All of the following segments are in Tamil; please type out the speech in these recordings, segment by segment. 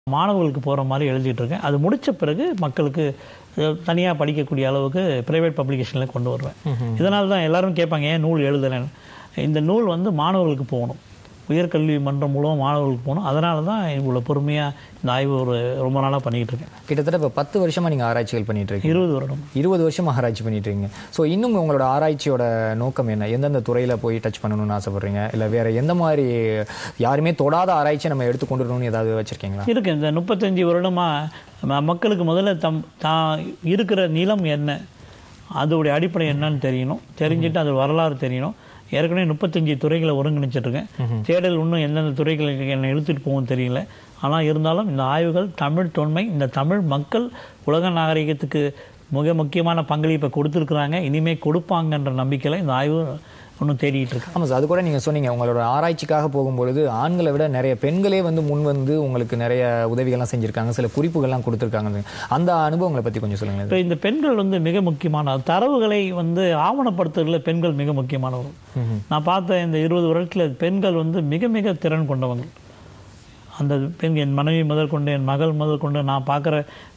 மாணவர்களுக்கு போகிற மாதிரி எழுதிட்டு இருக்கேன் அது முடித்த பிறகு மக்களுக்கு தனியாக படிக்கக்கூடிய அளவுக்கு ப்ரைவேட் பப்ளிகேஷனில் கொண்டு வருவேன் இதனால தான் எல்லாரும் கேட்பாங்க ஏன் நூல் எழுதலைன்னு இந்த நூல் வந்து மாணவர்களுக்கு போகணும் உயர்கல்வி மன்றம் மூலம் மாணவர்களுக்கு போகணும் அதனால தான் இவ்வளோ பொறுமையாக இந்த ஆய்வு ஒரு ரொம்ப நாளாக பண்ணிக்கிட்டு இருக்கேன் கிட்டத்தட்ட இப்போ பத்து வருஷமா நீங்க ஆராய்ச்சிகள் பண்ணிட்டு இருக்கீங்க இருபது வருடம் இருபது வருஷமா ஆராய்ச்சி பண்ணிட்டு இருக்கீங்க ஸோ இன்னும் உங்களோட ஆராய்ச்சியோட நோக்கம் என்ன எந்தெந்த துறையில போய் டச் பண்ணணும்னு ஆசைப்படுறீங்க இல்ல வேற எந்த மாதிரி யாருமே தொடாத ஆராய்ச்சியை நம்ம எடுத்து கொண்டு வரணும்னு ஏதாவது வச்சிருக்கீங்களா இருக்கு இந்த முப்பத்தஞ்சு வருடமாக மக்களுக்கு முதல்ல தம் தான் இருக்கிற நிலம் என்ன அதோடைய அடிப்படை என்னன்னு தெரியணும் தெரிஞ்சுட்டு அது வரலாறு தெரியணும் ஏற்கனவே முப்பத்தஞ்சு துறைகளை ஒருங்கிணைச்சிட்ருக்கேன் தேடல் இன்னும் எந்தெந்த துறைகளுக்கு என்னை இழுத்துட்டு போகும் தெரியல ஆனால் இருந்தாலும் இந்த ஆய்வுகள் தமிழ் தொன்மை இந்த தமிழ் மக்கள் உலக நாகரிகத்துக்கு மிக முக்கியமான பங்களிப்பை கொடுத்துருக்குறாங்க இனிமே கொடுப்பாங்கன்ற நம்பிக்கையில் இந்த ஆய்வு இன்னும் தேடிட்டு இருக்கேன் ஆமா சார் அது கூட நீங்க சொன்னீங்க உங்களோட ஆராய்ச்சிக்காக போகும்பொழுது ஆண்களை விட நிறைய பெண்களே வந்து முன் வந்து உங்களுக்கு நிறைய உதவிகள்லாம் செஞ்சிருக்காங்க சில குறிப்புகள்லாம் கொடுத்துருக்காங்க அந்த அனுபவங்களை பத்தி கொஞ்சம் சொல்லுங்க இப்போ இந்த பெண்கள் வந்து மிக முக்கியமான தரவுகளை வந்து ஆவணப்படுத்துறதுல பெண்கள் மிக முக்கியமானவர்கள் நான் பார்த்த இந்த இருபது வருடத்தில் பெண்கள் வந்து மிக மிக திறன் கொண்டவங்க அந்த பெண் என் மனைவி முதல் கொண்டு என் மகள் முதல் கொண்டு நான் பார்க்குற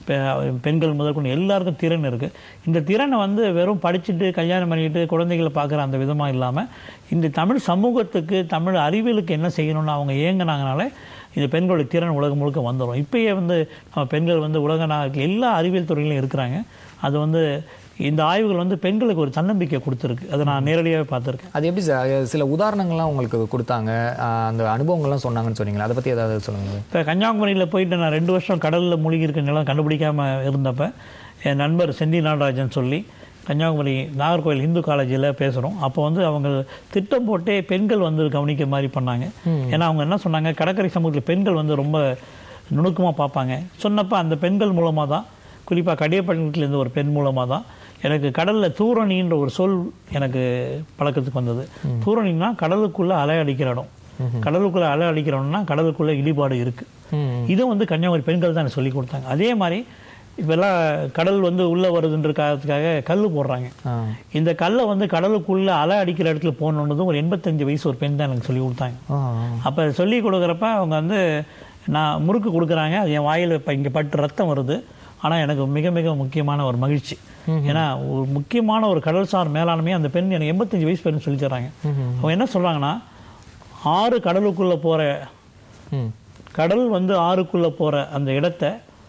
பெண்கள் முதல் கொண்டு எல்லாருக்கும் திறன் இருக்குது இந்த திறனை வந்து வெறும் படிச்சுட்டு கல்யாணம் பண்ணிக்கிட்டு குழந்தைகளை பார்க்குற அந்த விதமாக இல்லாமல் இந்த தமிழ் சமூகத்துக்கு தமிழ் அறிவியலுக்கு என்ன செய்யணும்னு அவங்க ஏங்கினாங்கனாலே இந்த பெண்களுடைய திறன் உலகம் முழுக்க வந்துடும் இப்பயே வந்து நம்ம பெண்கள் வந்து உலக நாட்டில் எல்லா அறிவியல் துறையிலும் இருக்கிறாங்க அது வந்து இந்த ஆய்வுகள் வந்து பெண்களுக்கு ஒரு தன்னம்பிக்கை கொடுத்துருக்கு அதை நான் நேரடியாகவே பார்த்துருக்கேன் அது எப்படி சார் அது சில உதாரணங்கள்லாம் உங்களுக்கு கொடுத்தாங்க ஆஹ் அந்த அனுபவங்கள்லாம் சொன்னாங்கன்னு சொன்னீங்களா அதை பத்தி ஏதாவது சொல்லுங்க இப்போ கன்னியாகுமரியில் போயிட்டு நான் ரெண்டு வருஷம் கடலில் மூழ்கி இருக்க நிலம் கண்டுபிடிக்காம இருந்தப்ப என் நண்பர் செந்தி நடராஜன் சொல்லி கன்னியாகுமரி நாகர்கோவில் இந்து காலேஜில் பேசுகிறோம் அப்போ வந்து அவங்க திட்டம் போட்டே பெண்கள் வந்து கவனிக்க மாதிரி பண்ணாங்க ஏன்னா அவங்க என்ன சொன்னாங்க கடற்கரை சமூகத்தில் பெண்கள் வந்து ரொம்ப நுணுக்கமாக பார்ப்பாங்க சொன்னப்போ அந்த பெண்கள் மூலமாக தான் குறிப்பாக கடியப்பட்டினத்துலேருந்து ஒரு பெண் மூலமாக தான் எனக்கு கடலில் தூரணின்ற ஒரு சொல் எனக்கு பழக்கத்துக்கு வந்தது தூரணின்னா கடலுக்குள்ளே அலை அடிக்கிற இடம் கடலுக்குள்ளே அலை அடிக்கிறோம்னா கடலுக்குள்ளே இடிபாடு இருக்குது இதை வந்து கன்னியாகுமரி பெண்கள் தான் எனக்கு சொல்லி கொடுத்தாங்க அதே மாதிரி இப்போல்லாம் கடல் வந்து உள்ளே வருதுன்றக்காக கல் போடுறாங்க இந்த கல்லை வந்து கடலுக்குள்ளே அலை அடிக்கிற இடத்துல போகணுன்றதும் ஒரு எண்பத்தஞ்சு வயசு ஒரு பெண் தான் எனக்கு சொல்லி கொடுத்தாங்க அப்போ சொல்லி கொடுக்குறப்ப அவங்க வந்து நான் முறுக்கு கொடுக்குறாங்க அது என் வாயில் இப்போ இங்கே பட்டு ரத்தம் வருது ஆனால் எனக்கு மிக மிக முக்கியமான ஒரு மகிழ்ச்சி ஏன்னா ஒரு முக்கியமான ஒரு கடல்சார் மேலாண்மையை அந்த பெண் எனக்கு எண்பத்தஞ்சு வயசு பெண் சொல்லி தர்றாங்க அவங்க என்ன சொல்கிறாங்கன்னா ஆறு கடலுக்குள்ளே போகிற கடல் வந்து ஆறுக்குள்ளே போகிற அந்த இடத்த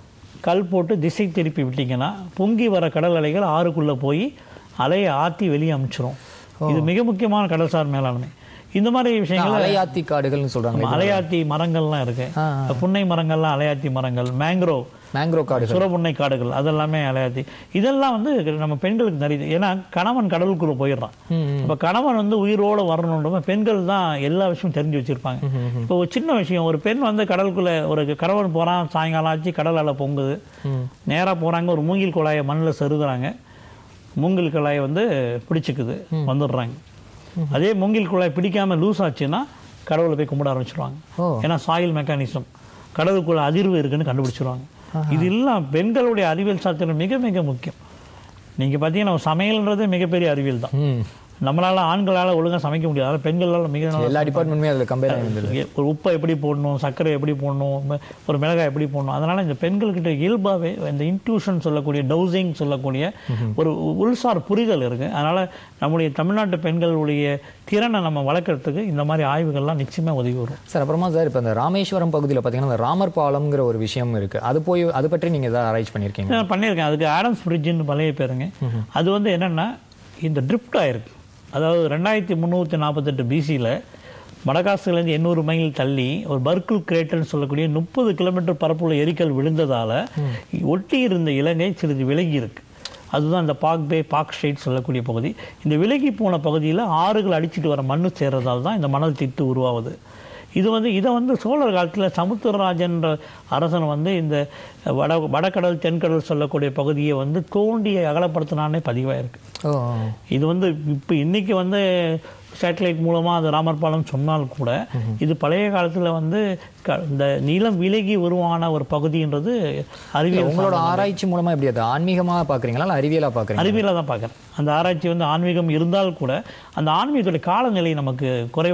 கல் போட்டு திசை திருப்பி விட்டீங்கன்னா பொங்கி வர கடல் அலைகள் ஆறுக்குள்ளே போய் அலையை ஆற்றி வெளியே அனுப்பிச்சிரும் இது மிக முக்கியமான கடல்சார் மேலாண்மை இந்த மாதிரி விஷயங்கள் அலையாத்தி காடுகள்னு சொல்றாங்க நம்ம அலையாத்தி மரங்கள்லாம் இருக்கு புன்னை மரங்கள்லாம் அலையாத்தி மரங்கள் மேங்க்ரோவ் மேங்க்ரோவ் காடுகள் சுரபுன்னை காடுகள் அதெல்லாமே அலையாத்தி இதெல்லாம் வந்து நம்ம பெண்களுக்கு நிறைய ஏன்னா கணவன் கடலுக்குள்ள போயிடுறான் இப்போ கணவன் வந்து உயிரோட வரணுன்ற பெண்கள் தான் எல்லா விஷயமும் தெரிஞ்சு வச்சிருப்பாங்க இப்போ ஒரு சின்ன விஷயம் ஒரு பெண் வந்து கடலுக்குள்ள ஒரு கணவன் போறான் சாயங்காலம் ஆச்சு கடல் அலை பொங்குது நேரா போறாங்க ஒரு மூங்கில் குழாயை மண்ணில் செருகுறாங்க மூங்கில் குழாயை வந்து பிடிச்சிக்குது வந்துடுறாங்க அதே மூங்கில் குழாய் பிடிக்காம லூஸ் ஆச்சுன்னா கடவுளை போய் கும்பிட ஆரம்பிச்சிருவாங்க ஓ. ஏன்னா சாயில் மெக்கானிசம் கடவுளுக்குள்ள அதிர்வு இருக்குன்னு கண்டுபிடிச்சிருவாங்க இது எல்லாம் பெண்களுடைய அறிவியல் சாஸ்திரம் மிக மிக முக்கியம் நீங்க பார்த்தீங்கன்னா சமையல்ன்றது மிகப்பெரிய அறிவியல் தான் ம். நம்மளால ஆண்களால ஒழுங்கா சமைக்க முடியாது ஆனால் பெண்களால் மிக நல்லா எல்லா டிபார்ட்மெண்ட்டுமே அதுல கம்பேர் ஆகிருந்தது ஒரு உப்பை எப்படி போடணும் சர்க்கரை எப்படி போடணும் ம- ஒரு மிளகாய் எப்படி போடணும் அதனால இந்த பெண்கள்கிட்ட இயல்பாகவே இந்த இன்ட்யூஷன் சொல்லக்கூடிய டவுசிங் சொல்லக்கூடிய ஒரு உள்சார் புரிதல் இருக்கு அதனால நம்முடைய தமிழ்நாட்டு பெண்களுடைய திறனை நம்ம வளர்க்கறதுக்கு இந்த மாதிரி ஆய்வுகள்லாம் நிச்சயமா உதவி வரும் சார் அப்புறமா சார் இப்போ இந்த ராமேஸ்வரம் பகுதியில் பார்த்தீங்கன்னா இந்த ராமர் பாலம்ங்கிற ஒரு விஷயம் இருக்கு அது போய் அது பற்றி நீங்க ஏதாவது ஆராய்ச்சி பண்ணியிருக்கீங்க நான் பண்ணியிருக்கேன் அதுக்கு ஆடம்ஸ் பிரிட்ஜின்னு பழைய பேருங்க அது வந்து என்னன்னா இந்த ட்ரிப்ட் ஆயிருக்கு அதாவது ரெண்டாயிரத்தி முந்நூற்றி நாற்பத்தெட்டு பிசியில் மடகாஸ்கர்லேருந்து எண்ணூறு மைல் தள்ளி ஒரு பர்குல் கிரேட்டர்னு சொல்லக்கூடிய முப்பது கிலோமீட்டர் பரப்புள்ள எரிக்கல் விழுந்ததால ஒட்டி இருந்த இலங்கை சிறிது விலகி இருக்கு அதுதான் இந்த பாக் பே பாக் ஸ்ட்ரெயிட் சொல்லக்கூடிய பகுதி இந்த விலகி போன பகுதியில் ஆறுகள் அடிச்சிட்டு வர மண்ணு சேர்றதால தான் இந்த மணல் திட்டு உருவாகுது இது வந்து இதை வந்து சோழர் காலத்தில் சமுத்திரராஜன்ற அரசன் வந்து இந்த வட வடகடல் தென்கடல் சொல்லக்கூடிய பகுதியை வந்து தோண்டி அகலப்படுத்தினானே பதிவாயிருக்கு ஓ இது வந்து இப்போ இன்னைக்கு வந்து சேட்டலைட் மூலமாக அது ராமர் பாலம் சொன்னால் கூட இது பழைய காலத்தில் வந்து க- இந்த நிலம் விலகி உருவான ஒரு பகுதின்றது அறிவியல் உங்களோட ஆராய்ச்சி மூலமா எப்படி அது ஆன்மீகமா பாக்குறீங்களா இல்ல அறிவியலா பாக்குறீங்களா அறிவியலாக தான் பார்க்குறேன் அந்த ஆராய்ச்சி வந்து ஆன்மீகம் இருந்தால் கூட அந்த ஆன்மீகத்துடைய காலநிலை நமக்கு குறைவாக இருக்கு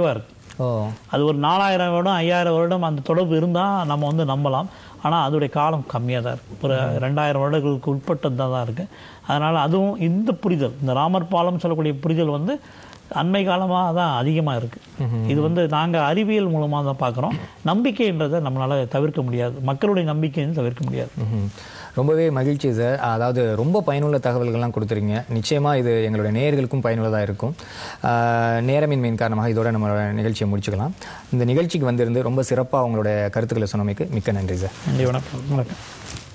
ஓ அது ஒரு நாலாயிரம் வருடம் ஐயாயிரம் வருடம் அந்த தொடர்பு இருந்தால் நம்ம வந்து நம்பலாம் ஆனால் அதோடைய காலம் கம்மியாக தான் இருக்குது ஒரு ரெண்டாயிரம் வருடங்களுக்கு உட்பட்டதாக தான் இருக்குது அதனால் அதுவும் இந்த புரிதல் இந்த ராமர் பாலம் சொல்லக்கூடிய புரிதல் வந்து அண்மை காலமாக தான் அதிகமாக இருக்குது இது வந்து நாங்கள் அறிவியல் மூலமாக தான் பார்க்குறோம் நம்பிக்கைன்றதை நம்மளால் தவிர்க்க முடியாது மக்களுடைய நம்பிக்கைன்னு தவிர்க்க முடியாது ம்ஹும். ரொம்பவே மகிழ்ச்சி சார் அதாவது ரொம்ப பயனுள்ள தகவல்கள்லாம் கொடுத்துருங்க நிச்சயமாக இது எங்களுடைய நேயர்களுக்கும் பயனுள்ளதாக இருக்கும் ஆஹ், நேரமின்மையின் காரணமாக இதோட நம்ம நிகழ்ச்சியை முடிச்சுக்கலாம் இந்த நிகழ்ச்சிக்கு வந்திருந்து ரொம்ப சிறப்பாக உங்களுடைய கருத்துக்களை சொன்னமைக்கு மிக்க நன்றி சார் நன்றி வணக்கம் வணக்கம்